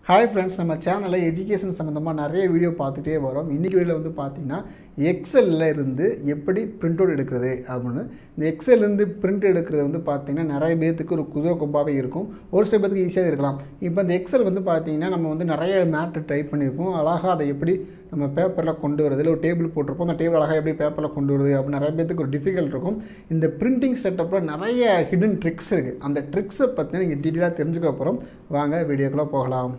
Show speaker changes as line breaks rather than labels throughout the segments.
hi friends நம்ம சேனலில் education சம்மந்தமாக நிறைய வீடியோ பார்த்துட்டே வரோம் இன்றைக்கி வீடியோவில் வந்து பார்த்தீங்கன்னா எக்ஸலில் இருந்து எப்படி பிரிண்ட் அவுட் எடுக்கிறது அப்படின்னு இந்த எக்ஸல்ல இருந்து பிரிண்ட் எடுக்கிறது வந்து பார்த்தீங்கன்னா நிறைய பேர்த்துக்கு ஒரு குதிரை கொம்பாகவே இருக்கும் ஒரு சில பேருக்கு ஈஸியாக இருக்கலாம் இப்போ இந்த எக்ஸல் வந்து பார்த்தீங்கன்னா நம்ம வந்து நிறைய மேட்ரு டைப் பண்ணியிருப்போம் அழகாக அதை எப்படி நம்ம பேப்பரில் கொண்டு வரது இல்லை ஒரு டேபிள் போட்டிருப்போம் அந்த டேபிள் அழகாக எப்படி பேப்பரில் கொண்டு வருது அப்படின்னு நிறைய பேர்த்துக்கு ஒரு டிஃபிகல்ட் இருக்கும் இந்த பிரிண்டிங் செட்டப்பில் நிறைய ஹிடன் ட்ரிக்ஸ் இருக்குது அந்த ட்ரிக்ஸை பற்றி நீங்கள் டீட்டெயிலாக தெரிஞ்சுக்க போகிறோம் வாங்க வீடியோக்குள்ளே போகலாம்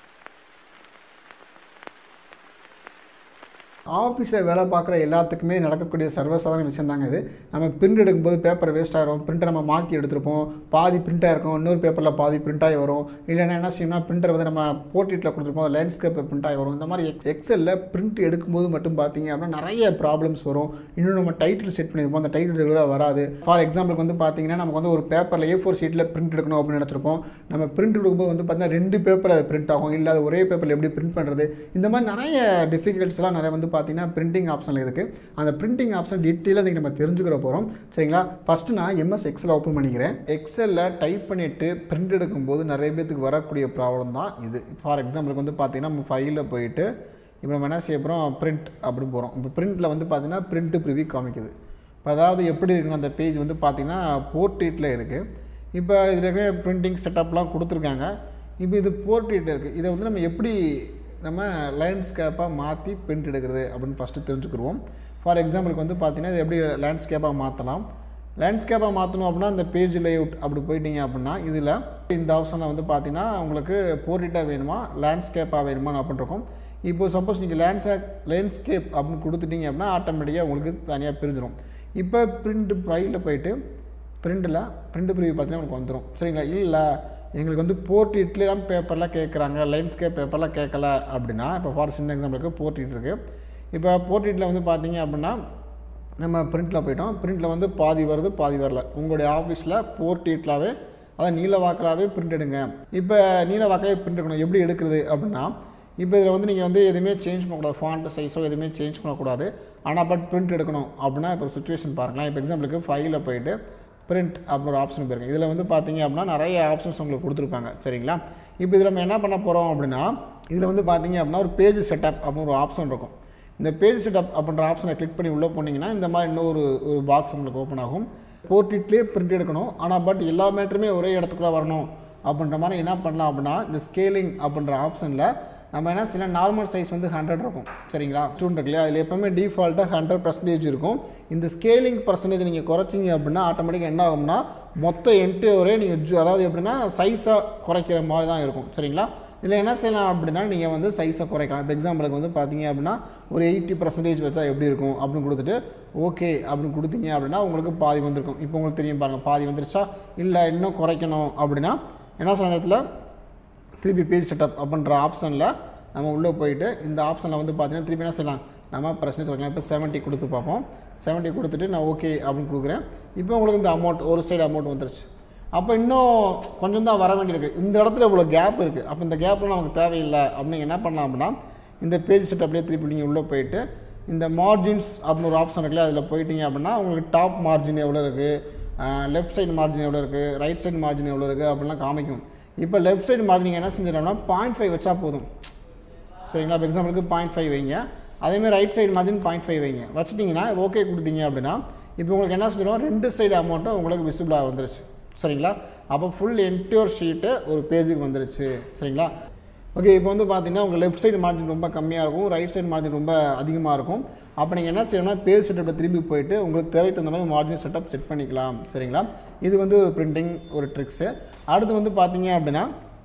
ஆஃபீஸில் வேலை பார்க்குற எல்லாத்துக்குமே நடக்கக்கூடிய சர்வசாதாரண விஷயம் தாங்க இது நம்ம பிரிண்ட் எடுக்கும்போது பேப்பர் வேஸ்ட் ஆகிரும் பிரிண்டை நம்ம மாற்றி எடுத்துருப்போம் பாதி பிரிண்ட் ஆகிருக்கும் இன்னொரு பேப்பரில் பாதி பிரிண்ட் ஆகி வரும் இல்லைன்னா என்ன செய்யணும்னா பிரிண்டர் வந்து நம்ம போர்ட்ரேட்டில் கொடுத்துருப்போம் லேண்ட்ஸ்கேப் பிரிண்ட் ஆகி வரும் இந்த மாதிரி எக்ஸ் எக்ஸலில் பிரிண்ட் எடுக்கும்போது மட்டும் பார்த்தீங்க அப்படின்னா நிறைய ப்ராப்ளம்ஸ் வரும் இன்னும் நம்ம டைட்டில் செட் பண்ணியிருப்போம் அந்த டைட்டில் ரெகுலராக வராது ஃபார் எக்ஸாம்பிளுக்கு வந்து பார்த்தீங்கன்னா நமக்கு வந்து ஒரு பேப்பரில் ஏ ஃபோர் ஷீட்டில் பிரிண்ட் எடுக்கணும் அப்படின்னு நினச்சிருப்போம் நம்ம பிரிண்ட் எடுக்கும்போது வந்து பார்த்தீங்கன்னா ரெண்டு பேப்பர் அது பிரிண்ட் ஆகும் இல்லை அது ஒரே பேப்பரில் எப்படி பிரிண்ட் பண்ணுறது இந்த மாதிரி நிறைய டிஃபிகல்ட்ஸ்லாம் நிறைய வந்து பார்த்தீங்கன்னா பிரிண்டிங் ஆப்ஷனில் இருக்குது அந்த பிரிண்டிங் ஆப்ஷன் டீட்டெயிலாக நீங்கள் நம்ம தெரிஞ்சுக்கிற போகிறோம் சரிங்களா ஃபஸ்ட்டு நான் எம்எஸ் எக்ஸல் ஓப்பன் பண்ணிக்கிறேன் எக்ஸலில் டைப் பண்ணிவிட்டு பிரிண்ட் எடுக்கும்போது நிறைய பேத்துக்கு வரக்கூடிய ப்ராப்ளம் தான் இது ஃபார் எக்ஸாம்பிளுக்கு வந்து பார்த்தீங்கன்னா நம்ம ஃபைலில் போயிட்டு இப்போ நம்ம என்ன செய்ய போகிறோம் பிரிண்ட் அப்படின்னு போகிறோம் இப்போ பிரிண்ட்டில் வந்து பார்த்தீங்கன்னா பிரிண்ட்டு ப்ரிவியூ காமிக்குது இப்போ அதாவது எப்படி இருக்குன்னு அந்த பேஜ் வந்து பார்த்தீங்கன்னா போர்ட்ரேட்டில் இருக்குது இப்போ இதில் இருக்க பிரிண்டிங் செட்டப்லாம் கொடுத்துருக்காங்க இப்போ இது போர்ட்ரேட்டில் இருக்குது இதை வந்து நம்ம எப்படி நம்ம லேண்ட்ஸ்கேப்பாக மாற்றி பிரிண்ட் எடுக்கிறது அப்படின்னு ஃபஸ்ட்டு தெரிஞ்சுக்கிடுவோம் ஃபார் எக்ஸாம்பிளுக்கு வந்து பார்த்தீங்கன்னா இது எப்படி லேண்ட்ஸ்கேப்பாக மாற்றலாம் லேண்ட்ஸ்கேப்பாக மாற்றணும் அப்படின்னா இந்த பேஜ் லேஅவுட் அப்படி போயிட்டீங்க அப்படின்னா இதில் இந்த ஆப்ஷனில் வந்து பார்த்தீங்கன்னா உங்களுக்கு போர்ட்ரேட்டாக வேணுமா லேண்ட்ஸ்கேப்பாக வேணுமா அப்படின்னு இருக்கும் இப்போ சப்போஸ் நீங்கள் லேண்ட்ஸ்கேப் லேண்ட்ஸ்கேப் அப்படின்னு கொடுத்துட்டீங்க அப்படின்னா ஆட்டோமேட்டிக்காக உங்களுக்கு தனியாக பிரிஞ்சிடும் இப்போ பிரிண்ட் ஃபைலில் போயிட்டு பிரிண்டில் பிரிண்ட் ப்ரிவியூ பார்த்தீங்கன்னா உங்களுக்கு வந்துடும் சரிங்களா இல்லை எங்களுக்கு வந்து போர்ட்ரேட்லேயே தான் பேப்பர்லாம் கேட்குறாங்க லைன்ஸ்கேப் பேப்பர்லாம் கேட்கல அப்படின்னா இப்போ ஃபார் சின்ன எக்ஸாம்பிளுக்கு போர்ட்ரேட் இருக்குது இப்போ போர்ட்ரேட்டில் வந்து பார்த்தீங்க அப்படின்னா நம்ம பிரிண்ட்டில் போயிட்டோம் பிரிண்ட்டில் வந்து பாதி வருது பாதி வரல உங்களுடைய ஆஃபீஸில் போர்ட்ரேட்லாவே அதாவது நீல வாக்கலாகவே பிரிண்ட் எடுங்க இப்போ நீல வாக்காவே பிரிண்ட் எடுக்கணும் எப்படி எடுக்கிறது அப்படின்னா இப்போ இதில் வந்து நீங்கள் வந்து எதுவுமே சேஞ்ச் பண்ணக்கூடாது ஃபாண்ட் சைஸோ எதுவுமே சேஞ்ச் பண்ணக்கூடாது ஆனால் பட் பிரிண்ட் எடுக்கணும் அப்படின்னா இப்போ சுச்சுவேஷன் பாருங்களேன் இப்போ எக்ஸாம்பிளுக்கு ஃபைலில் போயிட்டு பிரிண்ட் அப்படின்னு ஒரு ஆப்ஷன் போயிருங்க இதில் வந்து பார்த்தீங்க அப்படின்னா நிறைய ஆப்ஷன்ஸ் உங்களுக்கு கொடுத்துருப்பாங்க சரிங்களா இப்போ இதில் நம்ம என்ன பண்ண போகிறோம் அப்படின்னா இதில் வந்து பார்த்தீங்க அப்படின்னா ஒரு பேஜ் செட்டப் அப்படின்னு ஒரு ஆப்ஷன் இருக்கும் இந்த பேஜ் செட்டப் அப்படின்ற ஆப்ஷனை கிளிக் பண்ணி உள்ளே போனீங்கன்னா இந்த மாதிரி இன்னொரு ஒரு பாக்ஸ் உங்களுக்கு ஓப்பன் ஆகும் போர்ட்ரேட்லேயே பிரிண்ட் எடுக்கணும் ஆனால் பட் எல்லா மேட்டருமே ஒரே இடத்துக்குள்ள வரணும் அப்படின்ற மாதிரி என்ன பண்ணலாம் அப்படின்னா இந்த ஸ்கேலிங் அப்படின்ற ஆப்ஷனில் நம்ம என்ன சில நார்மல் சைஸ் வந்து ஹண்ட்ரட் இருக்கும் சரிங்களா ஸ்டூடெண்ட் இருக்கு இல்லையா அதில் எப்போவுமே டிஃபால்ட்டாக ஹண்ட்ரட் பர்சன்டேஜ் இருக்கும் இந்த ஸ்கேலிங் பர்சன்டேஜ் நீங்கள் குறைச்சிங்க அப்படின்னா ஆட்டோமேட்டிக்காக என்ன ஆகும்னா மொத்த என்டையரே நீங்கள் ஜூ அதாவது எப்படின்னா சைஸாக குறைக்கிற மாதிரி தான் இருக்கும் சரிங்களா இதில் என்ன செய்யலாம் அப்படின்னா நீங்கள் வந்து சைஸை குறைக்கலாம் இப்போ எக்ஸாம்பிளுக்கு வந்து பார்த்தீங்க அப்படின்னா ஒரு எயிட்டி பர்சன்டேஜ் வச்சா எப்படி இருக்கும் அப்படின்னு கொடுத்துட்டு ஓகே அப்படின்னு கொடுத்தீங்க அப்படின்னா உங்களுக்கு பாதி வந்திருக்கும் இப்போ உங்களுக்கு தெரியும் பாருங்கள் பாதி வந்துருச்சா இல்லை இன்னும் குறைக்கணும் அப்படின்னா என்ன சொல்ல இடத்துல திருப்பி பேஜ் செட்டப் அப்படின்ற ஆப்ஷனில் நம்ம உள்ளே போயிட்டு இந்த ஆப்ஷனில் வந்து பார்த்தீங்கன்னா திருப்பி என்ன செய்யலாம் நம்ம பிரச்சனை சொல்லலாம் இப்போ செவன்ட்டி கொடுத்து பார்ப்போம் செவன்ட்டி கொடுத்துட்டு நான் ஓகே அப்படின்னு கொடுக்குறேன் இப்போ உங்களுக்கு இந்த அமௌண்ட் ஒரு சைடு அமௌண்ட் வந்துருச்சு அப்போ இன்னும் கொஞ்சம் தான் வர வேண்டியிருக்கு இந்த இடத்துல இவ்வளோ கேப் இருக்குது அப்போ இந்த கேப்பில் நமக்கு தேவையில்லை அப்படின்னு என்ன பண்ணலாம் அப்படின்னா இந்த பேஜ் செட்டப்லேயே திருப்பி நீங்கள் உள்ளே போயிட்டு இந்த மார்ஜின்ஸ் அப்படின்னு ஒரு ஆப்ஷன் இருக்குல்ல அதில் போயிட்டீங்க அப்படின்னா உங்களுக்கு டாப் மார்ஜின் எவ்வளோ இருக்குது லெஃப்ட் சைடு மார்ஜின் எவ்வளோ இருக்குது ரைட் சைடு மார்ஜின் எவ்வளோ இருக்குது அப்படின்லாம் காமிக்கும் இப்போ லெஃப்ட் சைடு மார்ஜின் என்ன செஞ்சிடலாம்னா பாயிண்ட் ஃபைவ் வச்சா போதும் சரிங்களா இப்போ எக்ஸாம்பிளுக்கு பாயிண்ட் ஃபைவ் வைங்க அதேமாதிரி right side margin point five வைங்க வச்சுட்டிங்கன்னா ஓகே கொடுத்தீங்க அப்படின்னா இப்போ உங்களுக்கு என்ன செஞ்சிடும் ரெண்டு சைடு அமௌண்ட்டும் உங்களுக்கு விசிபிளாக வந்துருச்சு சரிங்களா அப்போ ஃபுல் என்டியோர் ஷீட்டு ஒரு பேஜுக்கு வந்துருச்சு சரிங்களா ஓகே இப்போ வந்து பார்த்தீங்கன்னா உங்கள் லெஃப்ட் சைடு மார்ஜின் ரொம்ப கம்மியாக இருக்கும் ரைட் சைடு மார்ஜின் ரொம்ப அதிகமாக இருக்கும் அப்போ நீங்கள் என்ன செய்யணும்னா பேஜ் செட்டப்பில் திரும்பி போயிட்டு உங்களுக்கு தேவைக்கு தகுந்த மாதிரி மார்ஜின் செட்டப் செட் பண்ணிக்கலாம் சரிங்களா இது வந்து ஒரு பிரிண்டிங் ஒரு ட்ரிக்ஸு அடுத்து வந்து பார்த்தீங்க அப்படின்னா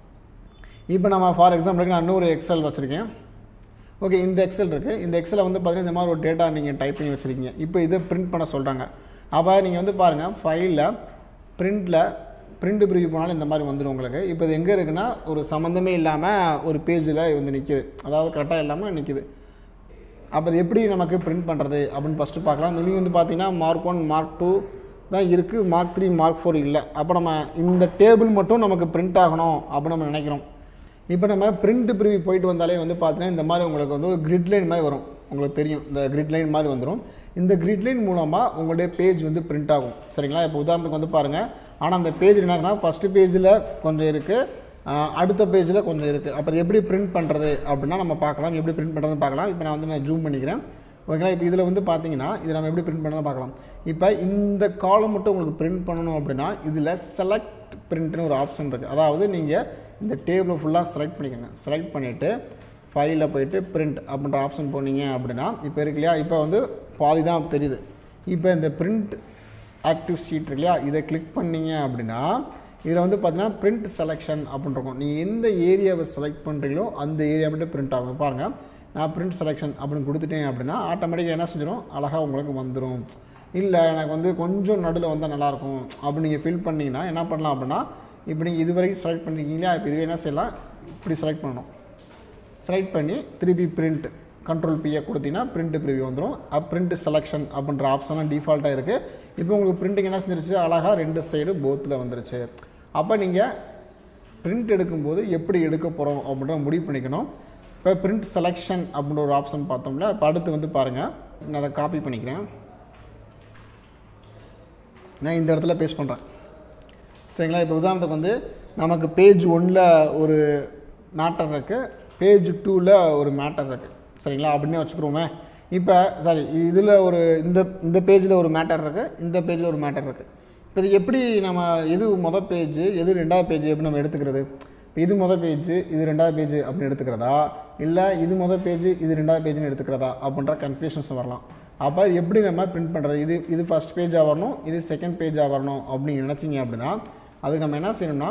இப்போ நம்ம ஃபார் எக்ஸாம்பிளுக்கு நான் இன்னொரு எக்ஸல் வச்சுருக்கேன் ஓகே இந்த எக்ஸல் இருக்குது இந்த எக்ஸலில் வந்து பார்த்தீங்கன்னா இந்த மாதிரி ஒரு டேட்டா நீங்கள் டைப் பண்ணி வச்சுருக்கீங்க இப்போ இதை பிரிண்ட் பண்ண சொல்கிறாங்க அப்போ நீங்கள் வந்து பாருங்கள் ஃபைலில் பிரிண்டில் பிரிண்ட் ப்ரிவியூ போனாலும் இந்த மாதிரி வந்துடும் உங்களுக்கு இப்போ இது எங்கே இருக்குன்னா ஒரு சம்மந்தமே இல்லாமல் ஒரு பேஜில் வந்து நிற்கிது அதாவது கரெக்டாக இல்லாமல் நிற்கிது அப்போ அது எப்படி நமக்கு பிரிண்ட் பண்ணுறது அப்படின்னு ஃபஸ்ட்டு பார்க்கலாம் இதுலேயும் வந்து பார்த்தீங்கன்னா மார்க் ஒன் மார்க் டூ தான் இருக்குது மார்க் த்ரீ மார்க் ஃபோர் இல்லை அப்போ நம்ம இந்த டேபிள் மட்டும் நமக்கு பிரிண்ட் ஆகணும் அப்படின்னு நம்ம நினைக்கிறோம் இப்போ நம்ம பிரிண்ட் ப்ரிவியூ போயிட்டு வந்தாலே வந்து பார்த்தீங்கன்னா இந்த மாதிரி உங்களுக்கு வந்து ஒரு கிரிட் லைன் மாதிரி வரும் உங்களுக்கு தெரியும் இந்த கிரிட் லைன் மாதிரி வந்துடும் இந்த கிரிட் லைன் மூலமாக உங்களுடைய பேஜ் வந்து பிரிண்ட் ஆகும் சரிங்களா இப்போ உதாரணத்துக்கு வந்து பாருங்கள் ஆனால் அந்த பேஜ் என்னன்னா ஃபஸ்ட்டு பேஜில் கொஞ்சம் இருக்குது ஆஹ் அடுத்த பேஜில் கொஞ்சம் இருக்குது அப்போ அது எப்படி பிரிண்ட் பண்ணுறது அப்படின்னா நம்ம பார்க்கலாம் எப்படி பிரிண்ட் பண்ணுறதுன்னு பார்க்கலாம் இப்போ நான் வந்து நான் ஜூம் பண்ணிக்கிறேன் ஓகேங்களா இப்போ இதில் வந்து பார்த்தீங்கன்னா இதை நம்ம எப்படி பிரிண்ட் பண்ணலாம் பார்க்கலாம் இப்போ இந்த காலம் மட்டும் உங்களுக்கு பிரிண்ட் பண்ணணும் அப்படின்னா இதில் செலக்ட் பிரிண்ட்னு ஒரு ஆப்ஷன் இருக்குது அதாவது நீங்கள் இந்த டேபிளை ஃபுல்லாக செலக்ட் பண்ணிக்கோங்க செலக்ட் பண்ணிவிட்டு ஃபைலில் போயிட்டு பிரிண்ட் அப்படின்ற ஆப்ஷன் போனீங்க அப்படின்னா இப்போ இருக்கு இல்லையா இப்போ வந்து பாதி தான் தெரியுது இப்போ இந்த பிரிண்ட் ஆக்டிவ் ஷீட் இருக்கு இல்லையா இதை கிளிக் பண்ணீங்க அப்படின்னா இதில் வந்து பார்த்தீங்கன்னா பிரிண்ட் செலெக்ஷன் அப்படின்னு இருக்கும் நீங்கள் எந்த ஏரியாவை செலக்ட் பண்ணுறீங்களோ அந்த ஏரியா மட்டும் பிரிண்ட் ஆகும் பாருங்கள் நான் பிரிண்ட் செலெக்ஷன் அப்படின்னு கொடுத்துட்டேன் அப்படின்னா ஆட்டோமேட்டிக்காக என்ன செஞ்சிடும் அழகாக உங்களுக்கு வந்துடும் இல்லை எனக்கு வந்து கொஞ்சம் நடுவில் வந்தால் நல்லாயிருக்கும் அப்படின்னு நீங்கள் ஃபில் பண்ணிங்கன்னா என்ன பண்ணலாம் அப்படின்னா இப்போ நீங்கள் இது வரைக்கும் செலக்ட் பண்ணிருக்கீங்களா இப்போ இதுவே என்ன செய்யலாம் இப்படி செலக்ட் பண்ணணும் செலக்ட் பண்ணி திருப்பி பிரிண்ட் கண்ட்ரோல் பியை கொடுத்தீங்கன்னா பிரிண்ட் ப்ரிவியூ வந்துடும் அப் பிரிண்ட் செலெக்ஷன் அப்படின்ற ஆப்ஷன்லாம் டிஃபால்ட்டாக இருக்குது இப்போ உங்களுக்கு பிரிண்டிங் என்ன செஞ்சிருச்சு அழகாக ரெண்டு சைடு போத்தில் வந்துருச்சு அப்போ நீங்கள் பிரிண்ட் எடுக்கும்போது எப்படி எடுக்க போகிறோம் அப்படின்ற முடிவு பண்ணிக்கணும் இப்போ பிரிண்ட் செலெக்ஷன் அப்படின்ற ஒரு ஆப்ஷன் பார்த்தோம்ல இப்போ அடுத்து வந்து பாருங்கள் நான் அதை காப்பி பண்ணிக்கிறேன் நான் இந்த இடத்துல பேஸ்ட் பண்ணுறேன் சரிங்களா இப்போ உதாரணத்துக்கு வந்து நமக்கு பேஜ் ஒன்றில் ஒரு மேட்டர் இருக்குது பேஜ் டூவில் ஒரு மேட்டர் இருக்குது சரிங்களா அப்படின்னே வச்சுக்கிறோமே இப்போ சாரி இதில் ஒரு இந்த இந்த பேஜில் ஒரு மேட்டர் இருக்குது இந்த பேஜில் ஒரு மேட்டர் இருக்குது இப்போ இது எப்படி நம்ம எது மொதல் பேஜ் எது ரெண்டாவது பேஜ் எப்படி நம்ம எடுத்துக்கிறது இப்போ இது மொதல் பேஜ் இது ரெண்டாவது பேஜ் அப்படின்னு எடுத்துக்கிறதா இல்லை இது மொதல் பேஜ் இது ரெண்டாவது பேஜ்னு எடுத்துக்கிறதா அப்படின்ற கன்ஃபியூஷன்ஸ் வரலாம் அப்போ இது எப்படி நம்ம பிரிண்ட் பண்ணுறது இது இது ஃபஸ்ட் பேஜாக வரணும் இது செகண்ட் பேஜாக வரணும் அப்படின்னு நினச்சிங்க அப்படின்னா அதுக்கு நம்ம என்ன செய்யணும்னா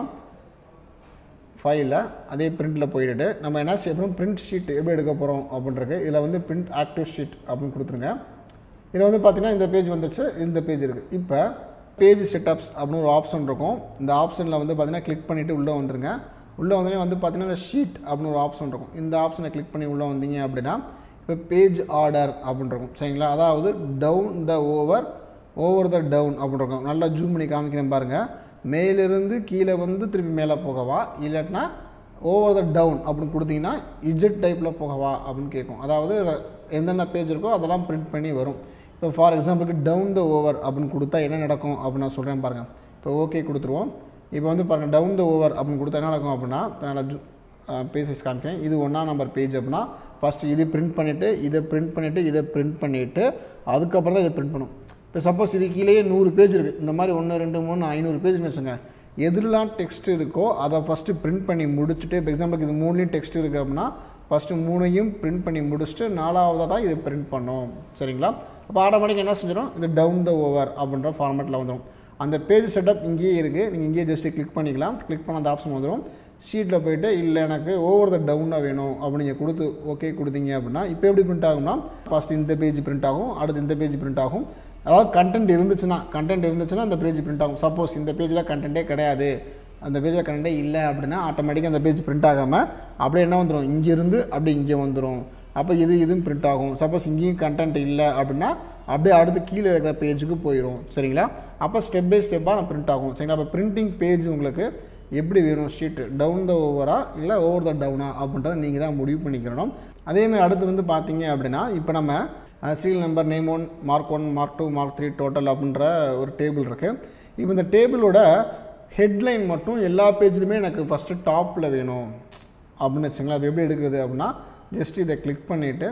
ஃபைலில் அதே பிரிண்டில் போயிட்டு நம்ம என்ன செய்யணும் பிரிண்ட் ஷீட் எப்படி எடுக்க போகிறோம் அப்படின்றது இதில் வந்து பிரிண்ட் ஆக்டிவ் ஷீட் அப்படின்னு கொடுத்துருங்க இதில் வந்து பார்த்தீங்கன்னா இந்த பேஜ் வந்துச்சு இந்த பேஜ் இருக்குது இப்போ பேஜ் செட்டப்ஸ் அப்படின்னு ஒரு ஆப்ஷன் இருக்கும் இந்த ஆப்ஷனில் வந்து பார்த்தீங்கன்னா கிளிக் பண்ணிவிட்டு உள்ளே வந்துருங்க உள்ளே வந்தோடனே வந்து பார்த்தீங்கன்னா இந்த ஷீட் அப்படின்னு ஒரு ஆப்ஷன் இருக்கும் இந்த ஆப்ஷனை கிளிக் பண்ணி உள்ளே வந்தீங்க அப்படின்னா இப்போ பேஜ் ஆர்டர் அப்படின்னு இருக்கும் சரிங்களா அதாவது down the over over the down அப்படின்னு இருக்கும் நல்லா ஜூம் பண்ணி காமிக்கிறேன் பாருங்கள் மேலிருந்து கீழே வந்து திருப்பி மேலே போகவா இல்லாட்டினா ஓவர் த டவுன் அப்படின்னு கொடுத்தீங்கன்னா இஜெட் டைப்பில் போகவா அப்படின்னு கேட்கும் அதாவது எந்தெந்த பேஜ் இருக்கோ அதெல்லாம் பிரிண்ட் பண்ணி வரும் இப்போ ஃபார் எக்ஸாம்பிளுக்கு டவுன் த ஓவர் அப்படின்னு கொடுத்தா என்ன நடக்கும் அப்படின்னு நான் சொல்கிறேன் பாருங்கள் இப்போ ஓகே கொடுத்துருவோம் இப்போ வந்து பாருங்கள் டவுன் த ஓவர் அப்படின்னு கொடுத்தா என்ன நடக்கும் அப்படின்னா இப்போ நான் ஜூ பேஜ் சைஸ் காமிக்கிறேன் இது ஒன்றா நம்பர் பேஜ் அப்படின்னா ஃபஸ்ட்டு இது பிரிண்ட் பண்ணிவிட்டு இதை பிரிண்ட் பண்ணிவிட்டு இதை பிரிண்ட் பண்ணிவிட்டு அதுக்கப்புறம் தான் இதை பிரிண்ட் பண்ணும் இப்போ சப்போஸ் இது கீழேயே நூறு பேஜ் இருக்குது இந்த மாதிரி ஒன்று ரெண்டு மூணு ஐநூறு பேஜ்னு வச்சுங்க எதுலாம் டெக்ஸ்ட் இருக்கோ அதை ஃபஸ்ட்டு பிரிண்ட் பண்ணி முடிச்சுட்டு இப்போ எக்ஸாம்பிளுக்கு இது மூணுலேயும் டெக்ஸ்ட் இருக்குது அப்படின்னா ஃபஸ்ட்டு மூணையும் பிரிண்ட் பண்ணி முடிச்சுட்டு நாலாவதாக தான் இதை பிரிண்ட் பண்ணோம் சரிங்களா அப்போ ஆட்டோமேட்டிக் என்ன செஞ்சிடும் இது டவுன் த ஓவர் அப்படின்ற ஃபார்மேட்டில் வந்துடும் அந்த பேஜ் செட்டப் இங்கேயே இருக்குது நீங்கள் இங்கேயே ஜஸ்ட்டு கிளிக் பண்ணிக்கலாம் கிளிக் பண்ண அந்த ஆப்ஷன் வந்துடும் ஷீட்டில் போயிட்டு இல்லை எனக்கு ஓவர் த டவுனாக வேணும் அப்படி நீங்கள் கொடுத்து ஓகே கொடுத்தீங்க அப்படின்னா இப்போ எப்படி பிரிண்ட் ஆகும்னா ஃபஸ்ட் இந்த பேஜ் பிரிண்ட் ஆகும் அடுத்து இந்த பேஜ் பிரிண்ட் ஆகும் அதாவது கண்டென்ட் இருந்துச்சுன்னா கண்டென்ட் இருந்துச்சுன்னா அந்த பேஜ் பிரிண்ட் ஆகும் சப்போஸ் இந்த பேஜில் கண்டென்ட்டே கிடையாது அந்த பேஜில் கண்டென்ட்டே இல்லை அப்படின்னா ஆட்டோமேட்டிக்காக அந்த பேஜ் பிரிண்ட் ஆகாமல் அப்படியே என்ன வந்துடும் இங்கேருந்து அப்படி இங்கே வந்துடும் அப்போ இது இதுவும் பிரிண்ட் ஆகும் சப்போஸ் இங்கேயும் கண்டென்ட் இல்லை அப்படின்னா அப்படியே அடுத்து கீழே இருக்கிற பேஜுக்கு போயிடும் சரிங்களா அப்போ ஸ்டெப் பை ஸ்டெப்பாக நான் பிரிண்ட் ஆகும் சரிங்களா அப்போ பிரிண்டிங் பேஜ் உங்களுக்கு எப்படி வேணும் ஷீட்டு டவுன் த ஓவரா இல்லை ஓவர் த டவுனா அப்படின்றத நீங்கள் தான் முடிவு பண்ணிக்கிறணும் அதேமாதிரி அடுத்து வந்து பார்த்தீங்க அப்படின்னா இப்போ நம்ம seal number name one mark one mark two mark three total அப்படின்ற ஒரு டேபிள் இருக்குது இப்போ இந்த டேபிளோட ஹெட்லைன் மட்டும் எல்லா பேஜ்லையுமே எனக்கு ஃபஸ்ட்டு டாப்பில் வேணும் அப்படின்னு வச்சுங்களேன் அது எப்படி எடுக்கிறது அப்படின்னா ஜஸ்ட் இதை கிளிக் பண்ணிவிட்டு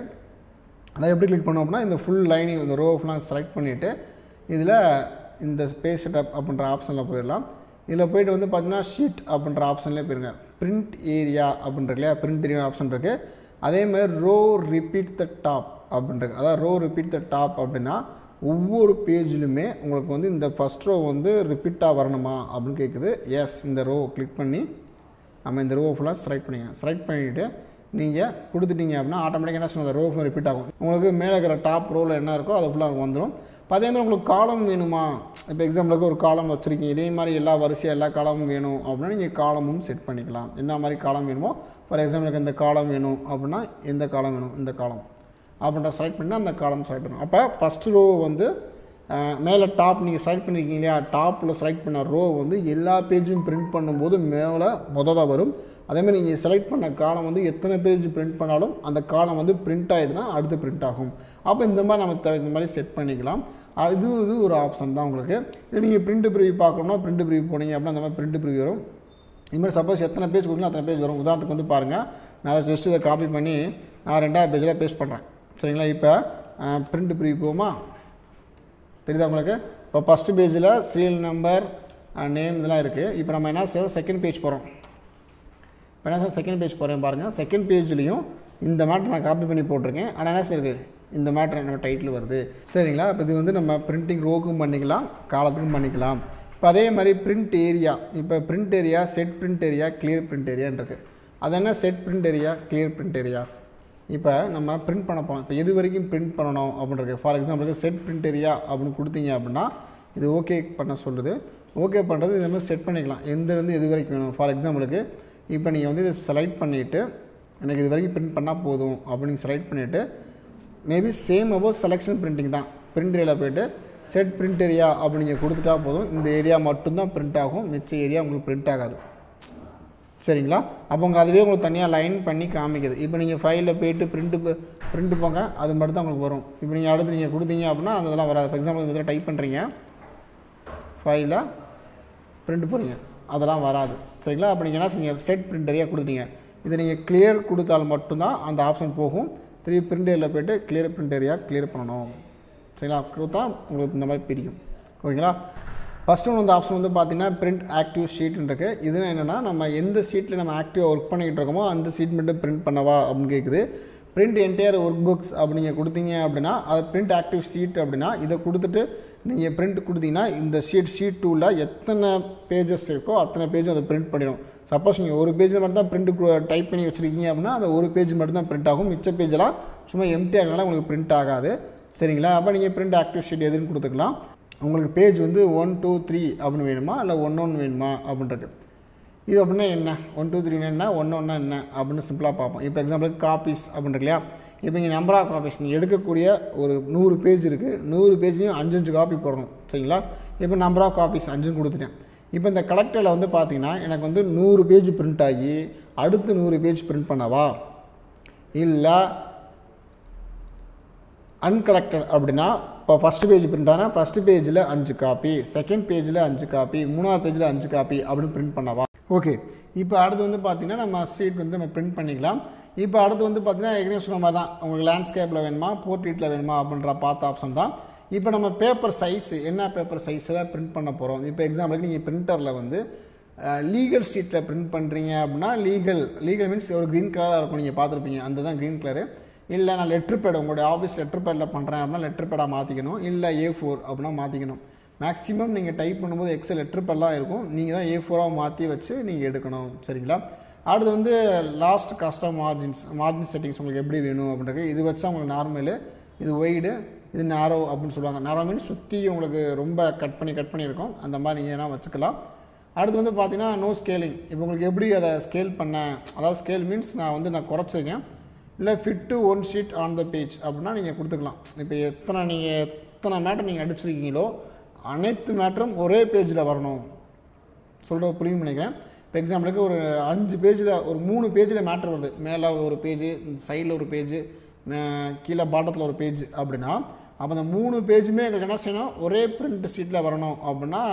அதை எப்படி கிளிக் பண்ணோம் அப்படின்னா இந்த ஃபுல் லைனிங் இந்த ரோ ஃபுல்லாக செலக்ட் பண்ணிவிட்டு இதில் இந்த ஸ்பேஸ் செட்டப் அப்படின்ற ஆப்ஷனில் போயிடலாம் இதில் போயிட்டு வந்து பார்த்தீங்கன்னா ஷீட் அப்படின்ற ஆப்ஷன்லேயே போயிருங்க பிரிண்ட் ஏரியா அப்படின்ற இல்லையா பிரிண்ட் ஏரியா ஆப்ஷன் இருக்குது அதே மாதிரி ரோ ரிப்பீட் த டாப் அப்படின்றது அதாவது ரோ ரிப்பீட் த டாப் அப்படின்னா ஒவ்வொரு பேஜ்லையுமே உங்களுக்கு வந்து இந்த ஃபஸ்ட் ரோ வந்து ரிப்பீட்டாக வரணுமா அப்படின்னு கேட்குது எஸ் இந்த ரோ கிளிக் பண்ணி நம்ம இந்த ரோ ஃபுல்லாக செலக்ட் பண்ணிங்க செலக்ட் பண்ணிவிட்டு நீங்கள் கொடுத்துட்டீங்க அப்படின்னா ஆட்டோமேட்டிக்காக என்ன சொல்லுங்கள் ரோ ஃபுல்லாக ரிப்பீட் ஆகும் உங்களுக்கு மேலே இருக்கிற டாப் ரோவில் என்ன இருக்கோ அது ஃபுல்லாக வந்துடும் இப்போ அதே மாதிரி உங்களுக்கு காலம் வேணுமா இப்போ எக்ஸாம்பிளுக்கு ஒரு காலம் வச்சுருக்கீங்க இதே மாதிரி எல்லா வரிசையாக எல்லா காலமும் வேணும் அப்படின்னா நீங்கள் காலமும் செட் பண்ணிக்கலாம் என்ன மாதிரி காலம் வேணுமோ ஃபார் எக்ஸாம்பிளுக்கு இந்த காலம் வேணும் அப்படின்னா எந்த காலம் வேணும் இந்த காலம் அப்படின்ற செலக்ட் பண்ணி அந்த காலம் செலக்ட் பண்ணணும் அப்போ ஃபஸ்ட் ரோ வந்து மேலே டாப் நீங்கள் செலக்ட் பண்ணியிருக்கீங்க இல்லையா டாப்பில் செலக்ட் பண்ண ரோ வந்து எல்லா பேஜும் பிரிண்ட் பண்ணும்போது மேலே மொதல் வரும் அதேமாதிரி நீங்கள் செலக்ட் பண்ண காலம் வந்து எத்தனை பேஜ் பிரிண்ட் பண்ணாலும் அந்த காலம் வந்து பிரிண்ட் ஆகிட்டு தான் அடுத்து பிரிண்ட் ஆகும் அப்போ இந்த மாதிரி நம்ம த- இந்த மாதிரி செட் பண்ணிக்கலாம் அஹ் இது இது ஒரு ஆப்ஷன் தான் உங்களுக்கு இது நீங்கள் பிரிண்ட் ப்ரிவியூ பார்க்கணும்னா பிரிண்ட் ப்ரிவியூ போனீங்க அப்படின்னா அந்த மாதிரி பிரிண்ட் ப்ரிவியூ வரும் இதுமாதிரி சப்போஸ் எத்தனை பேஜ் கொடுக்கணும் அத்தனை பேஜ் வரும் உதாரணத்துக்கு வந்து பாருங்கள் நான் அதை ஜஸ்ட் இதை காப்பி பண்ணி நான் ரெண்டாவது பேஜில் பேஸ்ட் பண்ணுறேன் சரிங்களா இப்போ பிரிண்ட் ப்ரீ போமா தெரியுதா உங்களுக்கு இப்போ ஃபஸ்ட்டு பேஜில் சீரியல் நம்பர் நேம் இதெல்லாம் இருக்குது இப்போ நம்ம என்ன செய்வோம் செகண்ட் பேஜ் போகிறோம் இப்போ என்ன சார் செகண்ட் பேஜ் போகிறேன் பாருங்கள் செகண்ட் பேஜ்லேயும் இந்த மேட்ரு நான் காப்பி பண்ணி போட்டிருக்கேன் ஆனால் என்ன செய்யுது இந்த மேட்ரு நம்ம டைட்டில் வருது சரிங்களா இப்போ இது வந்து நம்ம பிரிண்டிங் ரோக்கும் பண்ணிக்கலாம் காலத்துக்கும் பண்ணிக்கலாம் இப்போ அதே மாதிரி பிரிண்ட் ஏரியா இப்போ print area set print area clear print ஏரியான்னு இருக்குது அது என்ன set print area clear print area இப்போ நம்ம பிரிண்ட் பண்ண போகிறோம் இப்போ எது வரைக்கும் பிரிண்ட் பண்ணணும் அப்படின்றது ஃபார் எக்ஸாம்பிளுக்கு செட் பிரிண்ட் ஏரியா அப்படின்னு கொடுத்தீங்க அப்படின்னா இது ஓகே பண்ண சொல்லுது ஓகே பண்ணுறது இது மாதிரி செட் பண்ணிக்கலாம் எந்தலேருந்து எது வரைக்கும் வேணும் ஃபார் எக்ஸாம்பிளுக்கு இப்போ நீங்கள் வந்து இதை செலக்ட் பண்ணிவிட்டு எனக்கு இது வரைக்கும் பிரிண்ட் பண்ணால் போதும் அப்படின்னு செலக்ட் பண்ணிவிட்டு maybe same about selection printing தான் பிரிண்ட் ஏரியாவில் போய்ட்டு செட் பிரிண்ட் ஏரியா அப்படி நீங்கள் கொடுத்துட்டா போதும் இந்த ஏரியா மட்டும்தான் பிரிண்ட் ஆகும் மிச்ச ஏரியா உங்களுக்கு பிரிண்ட் ஆகாது சரிங்களா அப்போ உங்கள் அதுவே உங்களுக்கு தனியாக லைன் பண்ணி காமிக்குது இப்போ நீங்கள் ஃபைலில் போயிட்டு பிரிண்ட்டு பிரிண்ட் போங்க அது மட்டும் தான் உங்களுக்கு வரும் இப்போ நீங்கள் அடுத்து நீங்கள் கொடுத்தீங்க அப்படின்னா அந்த இதெல்லாம் வராது ஃபார் எக்ஸாம்பிள் இந்த இதில் டைப் பண்ணுறீங்க ஃபைலில் பிரிண்ட் போகிறீங்க அதெல்லாம் வராது சரிங்களா அப்போ நீங்கள் என்ன செய்யுங்க செட் பிரிண்ட் ஏரியா கொடுத்தீங்க இதை நீங்கள் கிளியர் கொடுத்தால் மட்டும்தான் அந்த ஆப்ஷன் போகும் திருப்பி பிரிண்ட் ஏரியாவில் போய்ட்டு கிளியர் பிரிண்ட் ஏரியா கிளியர் பண்ணணும் சரிங்களா கொடுத்தா உங்களுக்கு இந்த மாதிரி பிரியும் ஓகேங்களா ஃபஸ்ட்டு ஒன்று இந்த ஆப்ஷன் வந்து பார்த்தீங்கன்னா பிரிண்ட் ஆக்டிவ் ஷீட்னு இருக்கு இது என்னென்னா நம்ம எந்த சீட்டில் நம்ம ஆக்டிவாக ஒர்க் பண்ணிக்கிட்டு இருக்கோமோ அந்த சீட் மட்டும் பிரிண்ட் பண்ணவா அப்படின்னு கேட்குது பிரிண்ட் என்டையர் ஒர்க் புக்ஸ் அப்படி நீங்கள் கொடுத்தீங்க அப்படின்னா அது பிரிண்ட் ஆக்டிவ் ஷீட் அப்படின்னா இதை கொடுத்துட்டு நீங்கள் பிரிண்ட் கொடுத்தீங்கன்னா இந்த ஷீட் ஷீட் டூவில் எத்தனை பேஜஸ் இருக்கோ அத்தனை பேஜும் அதை பிரிண்ட் பண்ணிடும் சப்போஸ் நீங்கள் ஒரு பேஜில் மட்டும் தான் பிரிண்ட் டைப் பண்ணி வச்சுருக்கீங்க அப்படின்னா அந்த ஒரு பேஜ் மட்டும் தான் பிரிண்ட் ஆகும் மிச்ச பேஜெல்லாம் சும்மா எம்டி ஆகனால உங்களுக்கு பிரிண்ட் ஆகாது சரிங்களா அப்போ நீங்கள் பிரிண்ட் ஆக்டிவ் ஷீட் எதுன்னு கொடுத்துக்கலாம் உங்களுக்கு பேஜ் வந்து ஒன் டூ த்ரீ அப்படின்னு வேணுமா இல்லை ஒன் ஒன் வேணுமா அப்படின்றது இது அப்படின்னா என்ன ஒன் டூ த்ரீ என்ன ஒன்று ஒன்றா என்ன அப்படின்னு சிம்பிளாக பார்ப்போம் இப்போ எக்ஸாம்பிளுக்கு காப்பீஸ் அப்படின்னு இல்லையா இப்போ இங்கே நம்பர் ஆஃப் காப்பீஸ் நீங்கள் எடுக்கக்கூடிய ஒரு நூறு பேஜ் இருக்குது நூறு பேஜ்லையும் அஞ்சு அஞ்சு காப்பி போடணும் சரிங்களா இப்போ நம்பர் ஆஃப் காப்பீஸ் அஞ்சுன்னு கொடுத்துட்டேன் இப்போ இந்த கலெக்டரில் வந்து பார்த்தீங்கன்னா எனக்கு வந்து நூறு பேஜ் பிரிண்ட் ஆகி அடுத்து நூறு பேஜ் பிரிண்ட் பண்ணவா இல்லை அன்கலெக்டட் அப்படின்னா இப்போ ஃபஸ்ட்டு பேஜ் பிரிண்ட் ஆனால் ஃபஸ்ட்டு பேஜில் அஞ்சு காப்பி செகண்ட் பேஜில் அஞ்சு காப்பி மூணாவது பேஜில் அஞ்சு காப்பி அப்படின்னு பிரிண்ட் பண்ணவா ஓகே இப்போ அடுத்து வந்து பார்த்தீங்கன்னா நம்ம சீட் வந்து நம்ம பிரிண்ட் பண்ணிக்கலாம் இப்போ அடுத்து வந்து பார்த்தீங்கன்னா ஏற்கனவே சொன்ன மாதிரி தான் உங்களுக்கு லேண்ட்ஸ்கேப்பில் வேணுமா போர்ட்ரேட்டில் வேணுமா அப்படின்ற பார்த்த ஆப்ஷன் தான் இப்போ நம்ம பேப்பர் சைஸ் என்ன பேப்பர் சைஸில் பிரிண்ட் பண்ண போகிறோம் இப்போ எக்ஸாம்பிளுக்கு நீங்கள் பிரிண்டரில் வந்து லீகல் ஷீட்டில் பிரிண்ட் பண்ணுறீங்க அப்படின்னா லீகல் லீகல் மீன்ஸ் ஒரு க்ரீன் கலராக இருக்கும் நீங்கள் பார்த்துருப்பீங்க அந்த தான் க்ரீன் கலரு இல்லை நான் லெட்ரு பேட் உங்களுடைய ஆஃபீஸ் லெட்ரு பேடில் பண்ணுறேன் அப்படின்னா லெட்ரு பேடாக மாற்றிக்கணும் இல்லை ஏ ஃபோர் அப்படின்னா மாற்றிக்கணும் மேக்ஸிமம் நீங்கள் டைப் பண்ணும்போது எக்ஸல் லெட்ரு பேட்லாம் இருக்கும் நீங்கள் தான் ஏ ஃபோராக மாற்றி வச்சு நீங்கள் எடுக்கணும் சரிங்களா அடுத்து வந்து last custom margins margin settings உங்களுக்கு எப்படி வேணும் அப்படின்றது இது வச்சா உங்களுக்கு நார்மலு இது ஒய்டு இது நேரோ அப்படின்னு சொல்லுவாங்க நேரோ மீன்ஸ் சுற்றி உங்களுக்கு ரொம்ப கட் பண்ணி கட் பண்ணியிருக்கோம் அந்த மாதிரி நீங்கள் வேணால் வச்சுக்கலாம் அடுத்து வந்து பார்த்தீங்கன்னா நோ ஸ்கேலிங் இப்போ உங்களுக்கு எப்படி அதை ஸ்கேல் பண்ண அதாவது ஸ்கேல் மீன்ஸ் நான் வந்து நான் குறைச்சிருக்கேன் இல்லை fit to one sheet on the page அப்படின்னா நீங்கள் கொடுத்துக்கலாம் இப்போ எத்தனை நீங்கள் எத்தனை மேட்டர் நீங்கள் அடிச்சிருக்கீங்களோ அனைத்து மேட்டரும் ஒரே பேஜில் வரணும் சொல்கிற புரியும் நினைக்கிறேன் இப்போ எக்ஸாம்பிளுக்கு ஒரு அஞ்சு பேஜில் ஒரு மூணு பேஜில் மேட்ரு வருது மேலே ஒரு பேஜ் சைடில் ஒரு பேஜ் கீழே பாட்டத்தில் ஒரு பேஜ் அப்படின்னா அப்போ அந்த மூணு பேஜுமே எங்களுக்கு என்ன செய்யணும் ஒரே பிரிண்ட் ஷீட்டில் வரணும் அப்படின்னா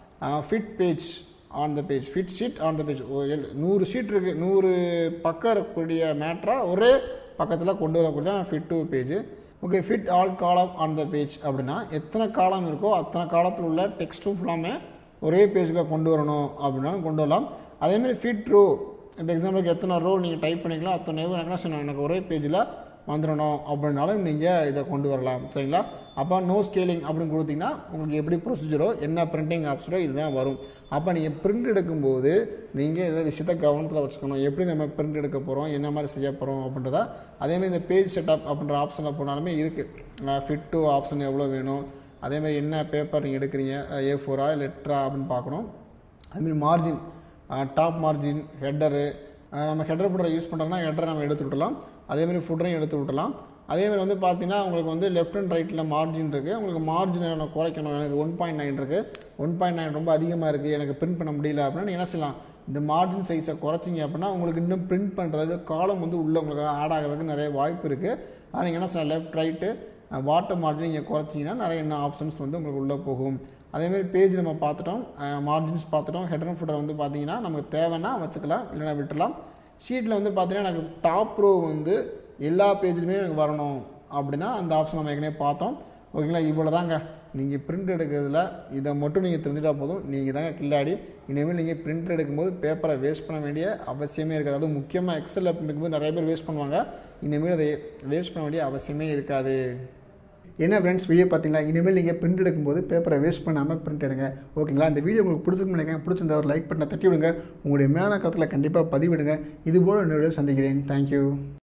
fit page on the page fit sheet on the page நூறு ஷீட் இருக்குது நூறு பக்கம் இருக்கக்கூடிய மேட்ரா ஒரே பக்கத்தில் கொண்டு வரக்கூடிய fit to page okay fit all column on the page அப்படின்னா எத்தனை காலம் இருக்கோ அத்தனை காலத்தில் உள்ள டெக்ஸ்ட்டும் ஃபுல்லாமே ஒரே பேஜில் கொண்டு வரணும் அப்படின்னாலும் கொண்டு வரலாம் அதேமாதிரி ஃபிட் ரோ இப்போ எக்ஸாம்பிளுக்கு எத்தனை ரோ நீங்கள் டைப் பண்ணிக்கலாம் அத்தனை ரோ எனக்கு சொன்ன எனக்கு ஒரே பேஜில் வந்துடணும் அப்படின்னாலும் நீங்கள் இதை கொண்டு வரலாம் சரிங்களா அப்போ நோ ஸ்கேலிங் அப்படின்னு கொடுத்தீங்கன்னா உங்களுக்கு எப்படி ப்ரொசீஜரோ என்ன பிரிண்டிங் ஆப்ஷனோ இதுதான் வரும் அப்போ நீங்கள் பிரிண்ட் எடுக்கும்போது நீங்கள் இதை விஷயத்த கவனத்தில் வச்சுக்கணும் எப்படி நம்ம பிரிண்ட் எடுக்க போகிறோம் என்ன மாதிரி செய்ய போகிறோம் அப்படின்றத அதேமாதிரி இந்த பேஜ் செட்டப் அப்படின்ற ஆப்ஷனில் போனாலுமே இருக்குது ஃபிட் டு ஆப்ஷன் எவ்வளோ வேணும் அதேமாதிரி என்ன பேப்பர் நீங்கள் எடுக்கிறீங்க ஏ ஃபோரா லெட்டரா அப்படின்னு பார்க்கணும் அதுமாதிரி மார்ஜின் டாப் மார்ஜின் ஹெட்டரு நம்ம ஹெட்டர் ஃபுட்டரை யூஸ் பண்ணுறோம்னா ஹெட்டரை நம்ம எடுத்து விட்டலாம் அதேமாதிரி ஃபுட்டரையும் எடுத்து விட்டலாம் அதேமாதிரி வந்து பார்த்தீங்கன்னா உங்களுக்கு வந்து லெஃப்ட் அண்ட் ரைட்டில் மார்ஜின் இருக்குது உங்களுக்கு மார்ஜினை நான் குறைக்கணும் எனக்கு ஒன் பாயிண்ட் நைன் இருக்குது ஒன் பாயிண்ட் நைன் ரொம்ப அதிகமாக இருக்குது எனக்கு பிரிண்ட் பண்ண முடியல அப்படின்னா நீங்கள் என்ன செய்யலாம் இந்த மார்ஜின் சைஸை குறைச்சிங்க அப்படின்னா உங்களுக்கு இன்னும் பிரிண்ட் பண்ணுறது காலம் வந்து உள்ளே உங்களுக்கு ஆட் ஆகிறதுக்கு நிறைய வாய்ப்பு இருக்குது ஆனால் நீங்கள் என்ன செய்யலாம் லெஃப்ட் ரைட்டு வாட்டர் மார்ஜின் நீங்கள் குறைச்சிங்கன்னா நிறைய இன்னும் ஆப்ஷன்ஸ் வந்து உங்களுக்கு உள்ளே போகும் அதேமாதிரி பேஜ் நம்ம பார்த்துட்டோம் மார்ஜின்ஸ் பார்த்துட்டோம் ஹெடர் அண்ட் ஃபுட்டர் வந்து பார்த்தீங்கன்னா நமக்கு தேவைன்னா வச்சுக்கலாம் இல்லைன்னா விட்டுடலாம் ஷீட்டில் வந்து பார்த்தீங்கன்னா எனக்கு டாப் ரோ வந்து எல்லா பேஜ்லையுமே எனக்கு வரணும் அப்படின்னா அந்த ஆப்ஷன் நம்ம ஏற்கனவே பார்த்தோம் ஓகேங்களா இவ்வளோ தாங்க நீங்கள் பிரிண்ட் எடுக்கிறதுல இதை மட்டும் நீங்கள் தெரிஞ்சுட்டா போதும் நீங்கள் தாங்க கில்லாடி இனிமேல் நீங்கள் பிரிண்ட் எடுக்கும்போது பேப்பரை வேஸ்ட் பண்ண வேண்டிய அவசியமே இருக்காது அதுவும் முக்கியமாக எக்ஸலில் பிரிண்ட் எடுக்கும்போது நிறைய பேர் வேஸ்ட் பண்ணுவாங்க இனிமேல் அதை வேஸ்ட் பண்ண வேண்டிய அவசியமே இருக்காது என்ன ஃப்ரெண்ட்ஸ் வீடியோ பார்த்தீங்களா இனிமேல் நீங்கள் பிரிண்ட் எடுக்கும்போது பேப்பரை வேஸ்ட் பண்ணாமல் பிரிண்ட் எடுங்க ஓகேங்களா இந்த வீடியோ உங்களுக்கு பிடிச்சிருக்கு நினைக்கிறேன் பிடிச்சிருந்தா ஒரு லைக் பண்ண தட்டி விடுங்க உங்களுடைய மேலான கருத்தில் கண்டிப்பாக பதிவிடுங்க இதுபோல் இன்னொரு வீடியோ சந்திக்கிறேன் தேங்க்யூ